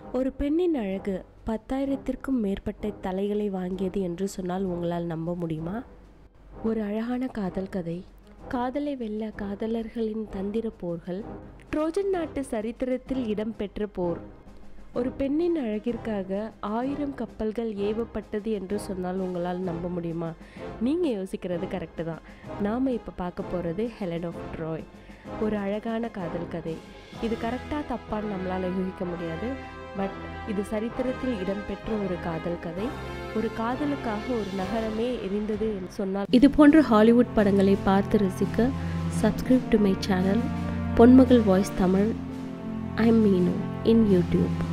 ஒரு பெண்ணின் அழகு பத்தாயிரத்திற்கும் மேற்பட்ட தலைகளை வாங்கியது என்று சொன்னால் உங்களால் நம்ப முடியுமா ஒரு அழகான காதல் கதை காதலை வெல்ல காதலர்களின் தந்திர போர்கள் ட்ரோஜன் நாட்டு சரித்திரத்தில் இடம்பெற்ற போர் ஒரு பெண்ணின் அழகிற்காக ஆயிரம் கப்பல்கள் ஏவப்பட்டது என்று சொன்னால் உங்களால் நம்ப முடியுமா நீங்கள் யோசிக்கிறது கரெக்டு தான் நாம் இப்போ பார்க்க போகிறது ஹெலன் ஆஃப் ட்ராய் ஒரு அழகான காதல் கதை இது கரெக்டாக தப்பான்னு நம்மளால் யூகிக்க முடியாது பட் இது சரித்திரத்தில் இடம்பெற்ற ஒரு காதல் கதை ஒரு காதலுக்காக ஒரு நகரமே எரிந்தது என்று சொன்னால் இது போன்ற ஹாலிவுட் படங்களை பார்த்து ரசிக்க subscribe to my channel Ponmagal voice Tamil I mean in YouTube